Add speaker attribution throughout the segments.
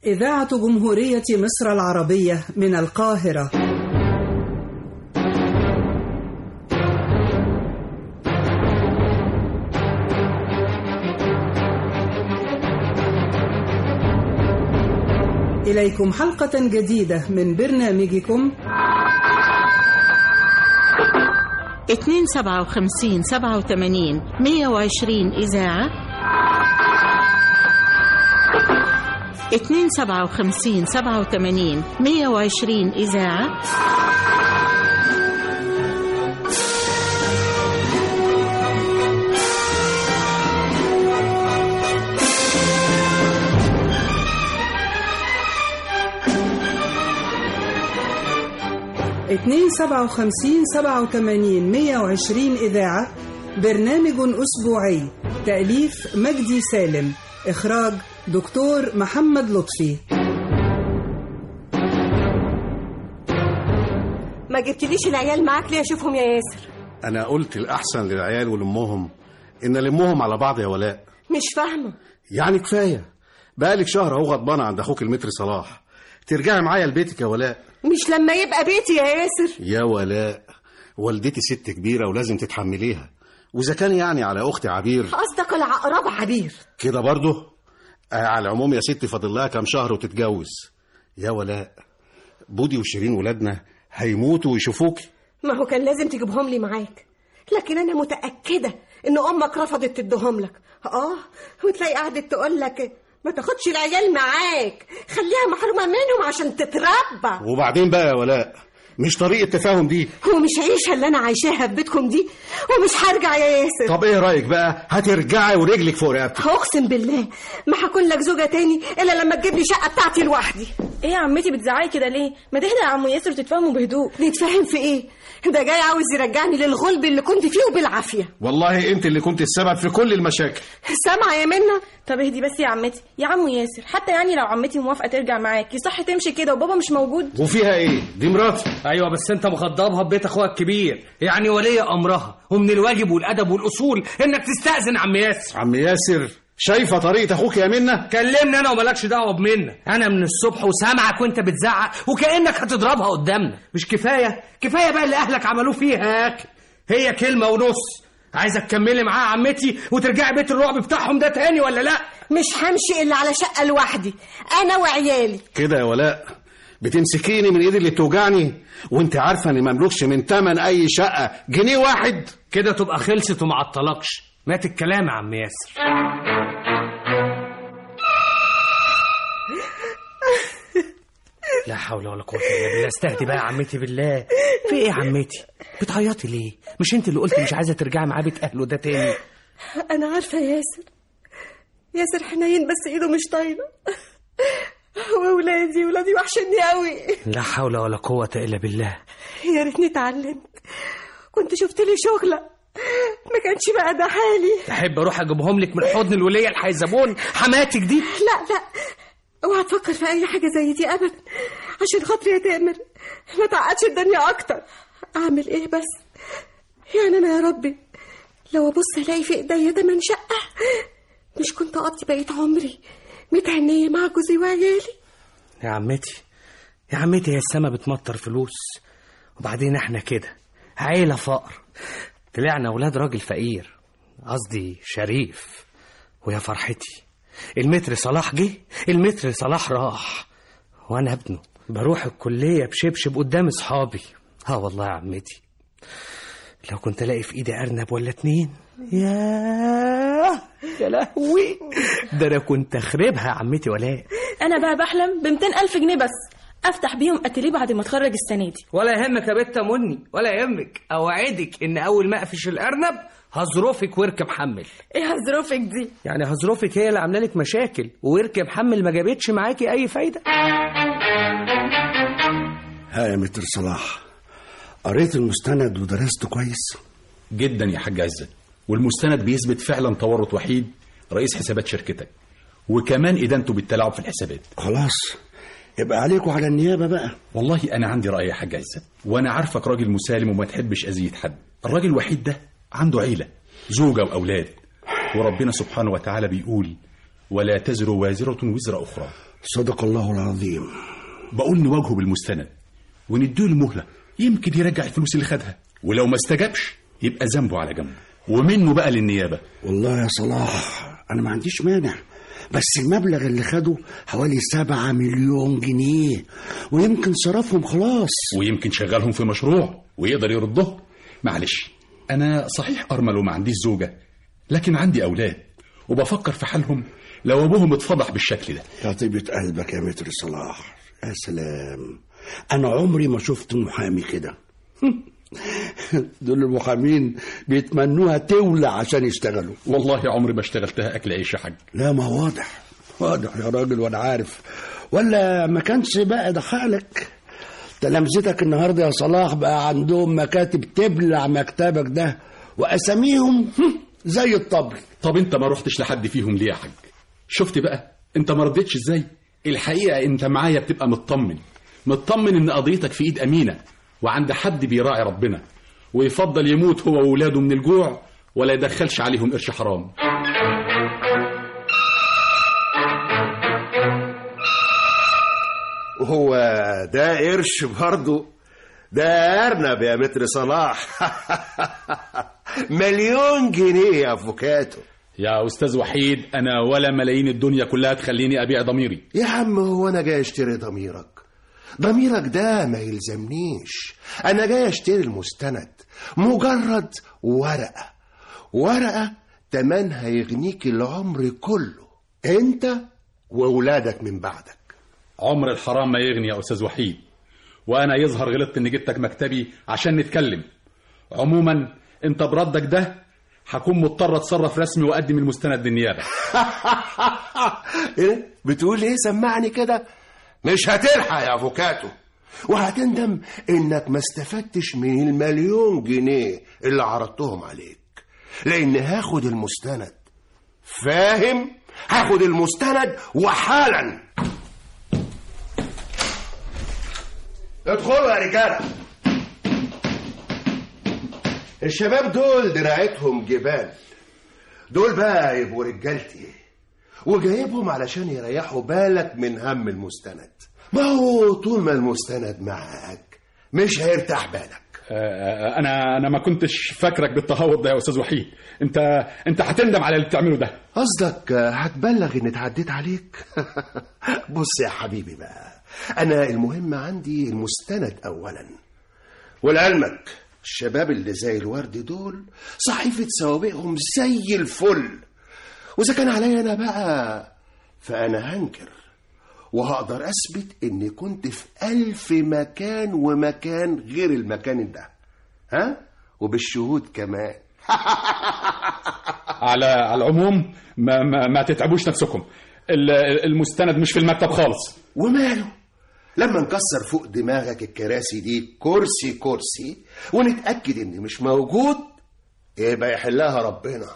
Speaker 1: إذاعة جمهورية مصر العربية من القاهرة إليكم حلقة جديدة من برنامجكم
Speaker 2: 257 87 120 إذاعة 257 87 120 إذاعة
Speaker 1: اتنين سبعة وخمسين سبعة وتمانين مية وعشرين إذاعة برنامج أسبوعي تأليف مجدي سالم إخراج دكتور محمد لطفي
Speaker 3: ما جبتليش العيال معاك ليه اشوفهم يا ياسر
Speaker 4: انا قلت الاحسن للعيال ولامهم ان لمهم على بعض يا ولاء
Speaker 3: مش فاهمه
Speaker 4: يعني كفايه بقالك شهر اهو غضبانه عند اخوك المتر صلاح ترجعي معايا لبيتك يا ولاء
Speaker 3: مش لما يبقى بيتي يا ياسر
Speaker 4: يا ولاء والدتي ست كبيره ولازم تتحمليها واذا كان يعني على اختي عبير
Speaker 3: قصدك العقرب عبير
Speaker 4: كده برضه آه على العموم يا ستي فاضل لها كام شهر وتتجوز يا ولاء بودي وشيرين ولادنا هيموتوا ويشوفوكي
Speaker 3: ما هو كان لازم تجيبهم لي معاك لكن انا متاكده ان امك رفضت تديهم لك اه وتلاقي قعدت تقول لك ما تاخدش العيال معاك خليها محرومه منهم عشان تتربى
Speaker 4: وبعدين بقى يا ولاء مش طريقه تفاهم دي
Speaker 3: ومش عيشه اللي انا عايشاها في بيتكم دي ومش هرجع يا ياسر
Speaker 4: طب ايه رايك بقى هترجعي ورجلك فوق رقبتك
Speaker 3: اقسم بالله ما هكون لك زوجه تاني الا لما تجيب لي شقه بتاعتي لوحدي
Speaker 5: ايه يا عمتي بتزعقي كده ليه ما تهدى يا عم ياسر وتتفاهموا بهدوء
Speaker 3: نتفاهم في ايه ده جاي عاوز يرجعني للغلب اللي كنت فيه وبالعافيه
Speaker 4: والله انت اللي كنت السبب في كل المشاكل
Speaker 3: سامعه يا منى
Speaker 5: طب اهدي بس يا عمتي يا عم ياسر حتى يعني لو عمتي موافقه ترجع معاكي صح تمشي كده وبابا مش موجود
Speaker 4: وفيها ايه دي مراتي
Speaker 6: ايوه بس انت مخضبها ببيت اخوها الكبير يعني ولي امرها ومن الواجب والادب والاصول انك تستاذن عم ياسر
Speaker 4: عم ياسر شايفه طريقه اخوك يا منى
Speaker 6: كلمني انا ومالكش دعوه بمنا انا من الصبح وسامعك وانت بتزعق وكانك هتضربها قدامنا مش كفايه كفايه بقى اللي اهلك عملوه فيها هي كلمه ونص عايزك تكملي معاها عمتي وترجعي بيت الرعب بتاعهم ده تاني ولا لا
Speaker 3: مش همشي الا على شقه لوحدي انا وعيالي
Speaker 4: كده يا ولاء بتمسكيني من ايدي اللي بتوجعني وانت عارفه اني مملوكش من تمن اي شقه جنيه واحد
Speaker 6: كده تبقى خلصت وما عطلكش مات الكلام يا عم ياسر لا حول ولا قوة إلا بالله استهدي بقى يا عمتي بالله في ايه يا عمتي بتعيطي ليه مش انت اللي قلتي مش عايزة ترجعي معاه بيت اهله ده تاني
Speaker 3: انا عارفه يا ياسر ياسر حنين بس ايده مش طايله واولادي ولادي وحشني قوي
Speaker 6: لا حول ولا قوة الا بالله
Speaker 3: يا ريتني اتعلمت كنت شفت لي شغله ما كانش بقى ده حالي
Speaker 6: تحب اروح اجيبهم لك من حضن الولية الحيزبون حماتك دي
Speaker 3: لا لا اوعى تفكر في اي حاجه زي دي ابدا عشان خاطري يا تامر ما تعقدش الدنيا اكتر اعمل ايه بس يعني انا يا ربي لو ابص الاقي في ايديا تمن شقه مش كنت اقضي بقيت عمري متهنيه مع جوزي وعيالي
Speaker 6: يا عمتي يا عمتي هي السما بتمطر فلوس وبعدين احنا كده عيلة فقر طلعنا ولاد راجل فقير قصدي شريف ويا فرحتي المتر صلاح جه المتر صلاح راح وانا ابنه بروح الكلية بشبشب قدام اصحابي ها والله يا عمتي لو كنت الاقي في ايدي ارنب ولا اتنين يا يا لهوي ده انا كنت اخربها يا عمتي ولا
Speaker 5: انا بقى بحلم ب ألف جنيه بس افتح بيهم اتيليه بعد ما اتخرج السنه دي
Speaker 6: ولا يهمك يا بت مني ولا يهمك اوعدك ان اول ما اقفش الارنب هظروفك ورك محمل
Speaker 5: ايه هظروفك دي
Speaker 6: يعني هظروفك هي اللي عامله لك مشاكل وورك محمل ما جابتش معاكي اي فايده
Speaker 4: ها يا متر صلاح قريت المستند ودرسته كويس
Speaker 7: جدا يا حاج عزت والمستند بيثبت فعلا تورط وحيد رئيس حسابات شركتك وكمان ادانته بالتلاعب في الحسابات
Speaker 4: خلاص يبقى عليكم على النيابه بقى
Speaker 7: والله انا عندي راي يا حاج عزت وانا عارفك راجل مسالم وما تحبش اذيه حد الراجل الوحيد ده عنده عيله زوجه واولاد وربنا سبحانه وتعالى بيقول ولا تزر وازره وزر اخرى
Speaker 8: صدق الله العظيم
Speaker 7: بقول نواجهه بالمستند ونديله مهلة يمكن يرجع الفلوس اللي خدها ولو ما استجابش يبقى ذنبه على جنب ومنه بقى للنيابة
Speaker 8: والله يا صلاح أنا ما عنديش مانع بس المبلغ اللي خده حوالي سبعة مليون جنيه ويمكن صرفهم خلاص
Speaker 7: ويمكن شغالهم في مشروع ويقدر يردهم معلش أنا صحيح أرمل وما عنديش زوجة لكن عندي أولاد وبفكر في حالهم لو أبوهم اتفضح بالشكل ده
Speaker 8: يا طيبة قلبك يا متر صلاح يا سلام أنا عمري ما شفت محامي كده دول المحامين بيتمنوها تولع عشان يشتغلوا
Speaker 7: والله عمري ما اشتغلتها أكل عيش يا حاج
Speaker 8: لا ما واضح واضح يا راجل وانا عارف ولا ما كانش بقى ده حالك تلامذتك النهارده يا صلاح بقى عندهم مكاتب تبلع مكتبك ده واساميهم هم، زي الطبل
Speaker 7: طب انت ما رحتش لحد فيهم ليه يا حاج شفت بقى انت ما ردتش ازاي الحقيقه انت معايا بتبقى مطمن مطمن ان قضيتك في ايد امينه وعند حد بيراعي ربنا ويفضل يموت هو واولاده من الجوع ولا يدخلش عليهم قرش حرام
Speaker 9: وهو ده قرش برضه ده أرنب يا متر صلاح مليون جنيه يا افوكاتو
Speaker 7: يا استاذ وحيد انا ولا ملايين الدنيا كلها تخليني ابيع ضميري
Speaker 9: يا عم هو انا جاي اشتري ضميرك ضميرك ده ما يلزمنيش انا جاي اشتري المستند مجرد ورقه ورقه تمنها يغنيك العمر كله انت واولادك من بعدك
Speaker 7: عمر الحرام ما يغني يا استاذ وحيد وانا يظهر غلطت اني جبتك مكتبي عشان نتكلم عموما انت بردك ده هكون مضطر اتصرف رسمي واقدم المستند للنيابه
Speaker 9: ايه بتقول ايه سمعني كده مش هتلحق يا افوكاتو وهتندم انك ما استفدتش من المليون جنيه اللي عرضتهم عليك لان هاخد المستند فاهم هاخد المستند وحالا ادخلوا يا رجاله الشباب دول دراعتهم جبال دول بقى يبقوا رجالتي وجايبهم علشان يريحوا بالك من هم المستند ما هو طول ما المستند معاك مش هيرتاح بالك
Speaker 7: آه، انا انا ما كنتش فاكرك بالتهور ده يا استاذ وحيد انت انت هتندم على اللي بتعمله ده
Speaker 9: قصدك هتبلغ ان اتعديت عليك بص يا حبيبي بقى انا المهم عندي المستند اولا ولعلمك الشباب اللي زي الورد دول صحيفة سوابقهم زي الفل وإذا كان عليا أنا بقى فأنا هنكر وهقدر أثبت إني كنت في ألف مكان ومكان غير المكان ده ها وبالشهود كمان
Speaker 7: على على العموم ما ما, ما تتعبوش نفسكم ال- المستند مش في المكتب خالص
Speaker 9: وماله لما نكسر فوق دماغك الكراسي دي كرسي كرسي ونتأكد إن مش موجود يبقى يحلها ربنا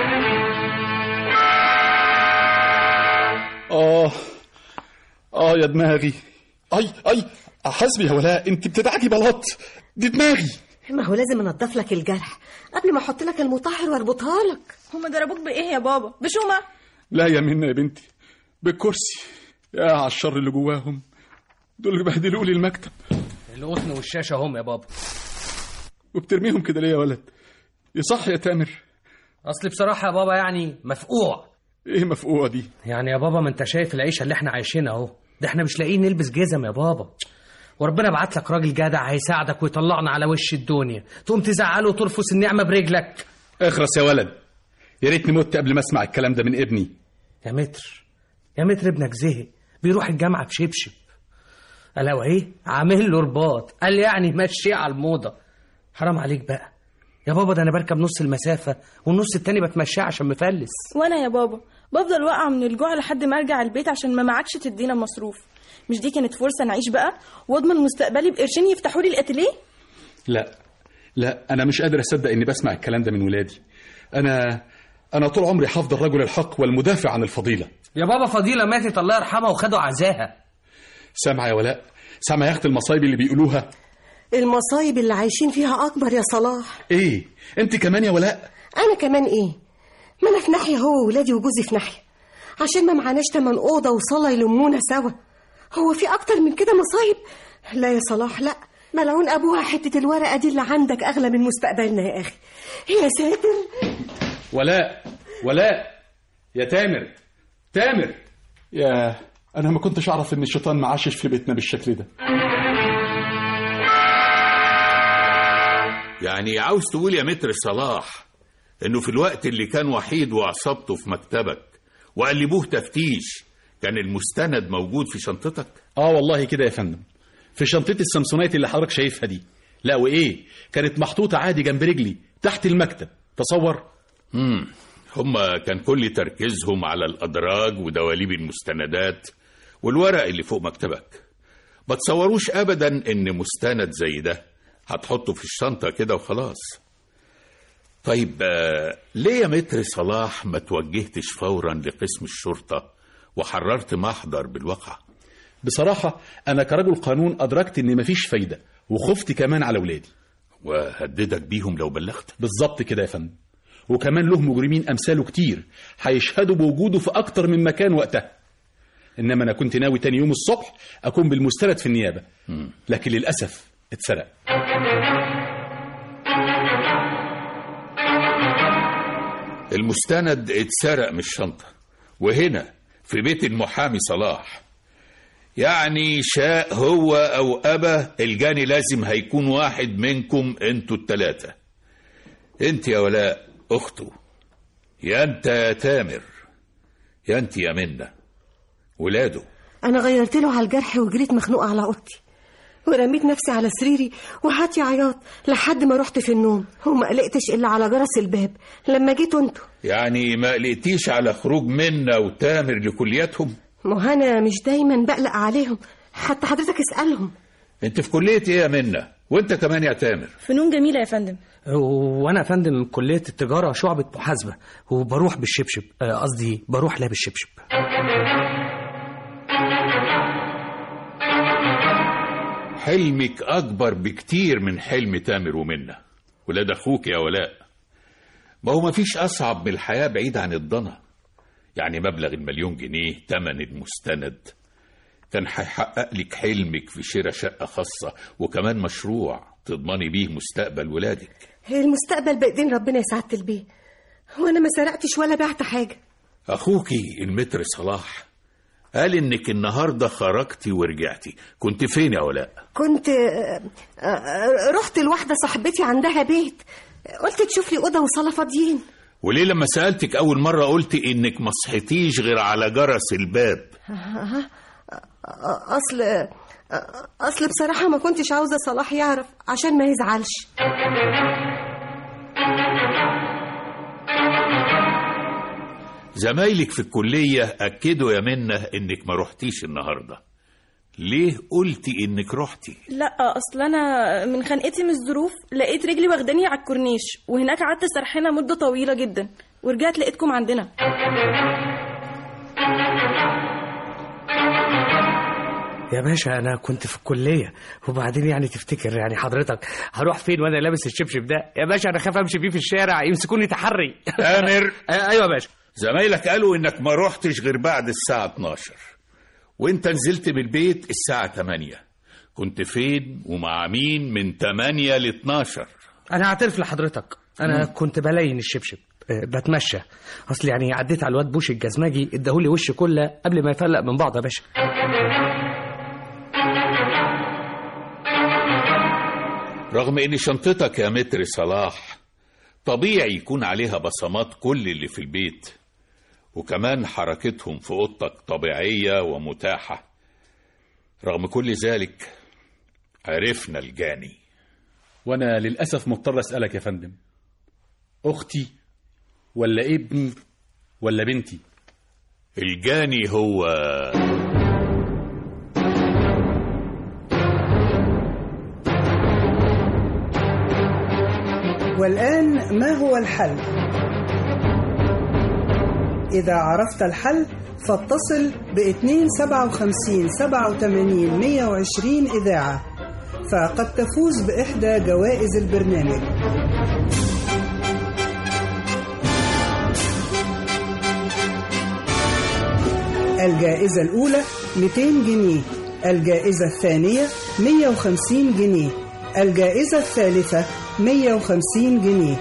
Speaker 7: اه اه يا دماغي اي اي حسبي يا ولاء انت بتدعكي بلاط دي دماغي
Speaker 3: ما هو لازم انضف لك الجرح قبل ما احط لك المطهر واربطها لك
Speaker 5: هما ضربوك بايه يا بابا بشومه
Speaker 7: لا يا منى يا بنتي بالكرسي يا على الشر اللي جواهم دول اللي بهدلوا لي المكتب
Speaker 6: القطن والشاشه هم يا بابا
Speaker 7: وبترميهم كده ليه يا ولد يصح يا تامر
Speaker 6: اصل بصراحه يا بابا يعني مفقوع
Speaker 7: ايه مفقوعه دي
Speaker 6: يعني يا بابا ما انت شايف العيشه اللي احنا عايشينها اهو ده احنا مش لاقيين نلبس جزم يا بابا وربنا بعت لك راجل جدع هيساعدك ويطلعنا على وش الدنيا تقوم تزعله وترفس النعمه برجلك
Speaker 7: اخرس يا ولد يا ريتني مت قبل ما اسمع الكلام ده من ابني
Speaker 6: يا متر يا متر ابنك زهق بيروح الجامعه بشبشب قال له ايه عامل له رباط قال يعني ماشي على الموضه حرام عليك بقى يا بابا ده انا بركب نص المسافه والنص التاني بتمشاه عشان مفلس
Speaker 5: وانا يا بابا بفضل واقعه من الجوع لحد ما ارجع البيت عشان ما معكش تدينا مصروف مش دي كانت فرصه نعيش بقى واضمن مستقبلي بقرشين يفتحوا لي الاتيليه
Speaker 7: لا لا انا مش قادر اصدق اني بسمع الكلام ده من ولادي انا انا طول عمري هفضل رجل الحق والمدافع عن الفضيله
Speaker 6: يا بابا فضيله ماتت الله يرحمها وخدوا عزاها
Speaker 7: سامعه يا ولاء سامعه يا اخت المصايب اللي بيقولوها
Speaker 3: المصايب اللي عايشين فيها اكبر يا صلاح
Speaker 7: ايه انت كمان يا ولاء
Speaker 3: انا كمان ايه ما انا في ناحيه هو وولادي وجوزي في ناحيه عشان ما معناش تمن أوضة وصلاة يلمونا سوا هو في أكتر من كده مصايب لا يا صلاح لا ملعون أبوها حتة الورقة دي اللي عندك أغلى من مستقبلنا يا أخي يا ساتر
Speaker 7: ولاء ولاء يا تامر تامر يا انا ما كنتش اعرف ان الشيطان معاشش في بيتنا بالشكل ده
Speaker 10: يعني عاوز تقول يا متر صلاح انه في الوقت اللي كان وحيد وعصابته في مكتبك وقلبوه تفتيش كان المستند موجود في شنطتك
Speaker 7: اه والله كده يا فندم في شنطتي السامسونايت اللي حضرتك شايفها دي لا وايه كانت محطوطه عادي جنب رجلي تحت المكتب تصور
Speaker 10: امم هما كان كل تركيزهم على الادراج ودواليب المستندات والورق اللي فوق مكتبك ما تصوروش ابدا ان مستند زي ده هتحطه في الشنطه كده وخلاص طيب آه، ليه يا متر صلاح ما توجهتش فورا لقسم الشرطه وحررت محضر بالواقع
Speaker 7: بصراحه انا كرجل قانون ادركت ان مفيش فايده وخفت كمان على ولادي
Speaker 10: وهددك بيهم لو بلغت
Speaker 7: بالظبط كده يا فندم وكمان له مجرمين امثاله كتير هيشهدوا بوجوده في اكتر من مكان وقتها انما انا كنت ناوي تاني يوم الصبح اكون بالمستند في النيابه لكن للاسف اتسرق
Speaker 10: المستند اتسرق من الشنطة وهنا في بيت المحامي صلاح يعني شاء هو أو أبى الجاني لازم هيكون واحد منكم انتوا التلاتة انت يا ولاء أخته يا انت يا تامر يا انت يا منة ولاده
Speaker 3: أنا غيرت له على الجرح وجريت مخنوقة على أوضتي ورميت نفسي على سريري وهاتي عياط لحد ما رحت في النوم وما قلقتش إلا على جرس الباب لما جيتوا انتوا
Speaker 10: يعني ما قلقتيش على خروج منة وتامر لكلياتهم
Speaker 3: ما أنا مش دايما بقلق عليهم حتى حضرتك اسألهم
Speaker 10: انت في كلية ايه يا منة وانت كمان يا تامر
Speaker 5: فنون جميلة يا فندم
Speaker 6: وانا يا فندم كليه التجاره شعبه محاسبه وبروح بالشبشب آه، قصدي بروح لابس شبشب
Speaker 10: حلمك أكبر بكتير من حلم تامر ومنة ولاد أخوك يا ولاء ما هو مفيش أصعب من الحياة بعيد عن الضنا يعني مبلغ المليون جنيه تمن المستند كان هيحقق لك حلمك في شراء شقة خاصة وكمان مشروع تضمني بيه مستقبل ولادك
Speaker 3: المستقبل بإيدين ربنا يا سعادة البيه وأنا ما سرقتش ولا بعت حاجة
Speaker 10: أخوكي المتر صلاح قال إنك النهاردة خرجتي ورجعتي كنت فين يا ولاء
Speaker 3: كنت آه، آه، رحت لواحدة صاحبتي عندها بيت قلت تشوف لي أوضة وصالة فاضيين
Speaker 10: وليه لما سألتك أول مرة قلتي إنك ما صحيتيش غير على جرس الباب
Speaker 3: آه، آه، أصل آه، أصل بصراحة ما كنتش عاوزة صلاح يعرف عشان ما يزعلش
Speaker 10: زمايلك في الكلية أكدوا يا منة إنك ما رحتيش النهاردة ليه قلتي إنك رحتي
Speaker 5: لا اصل انا من خنقتي من الظروف لقيت رجلي واخداني على الكورنيش وهناك قعدت سرحانه مده طويله جدا ورجعت لقيتكم عندنا
Speaker 6: يا باشا انا كنت في الكليه وبعدين يعني تفتكر يعني حضرتك هروح فين وانا لابس الشبشب ده يا باشا انا خاف امشي بيه في الشارع يمسكوني تحري
Speaker 10: تامر
Speaker 6: آه، ايوه يا باشا
Speaker 10: زمايلك قالوا إنك ما رحتش غير بعد الساعة 12 وإنت نزلت من البيت الساعة 8 كنت فين ومع مين من 8 ل 12
Speaker 6: انا هعترف لحضرتك انا كنت بلين الشبشب آه، بتمشى اصل يعني عديت على الواد بوش الجزمجي اداهولي وش كله قبل ما يفلق من بعض يا باشا
Speaker 10: رغم ان شنطتك يا متر صلاح طبيعي يكون عليها بصمات كل اللي في البيت وكمان حركتهم في اوضتك طبيعيه ومتاحه رغم كل ذلك عرفنا الجاني
Speaker 7: وانا للاسف مضطر اسالك يا فندم اختي ولا ابني ولا بنتي
Speaker 10: الجاني هو
Speaker 1: والآن ما هو الحل؟ إذا عرفت الحل فاتصل ب 257 87 120 إذاعة فقد تفوز بإحدى جوائز البرنامج الجائزة الأولى 200 جنيه الجائزة الثانية 150 جنيه الجائزة الثالثة 150 جنيه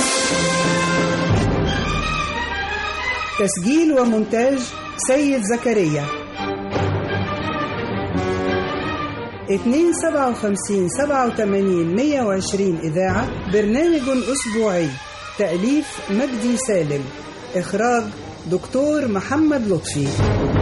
Speaker 1: تسجيل ومونتاج سيد زكريا 257 87 120 إذاعة برنامج أسبوعي تأليف مجدي سالم إخراج دكتور محمد لطفي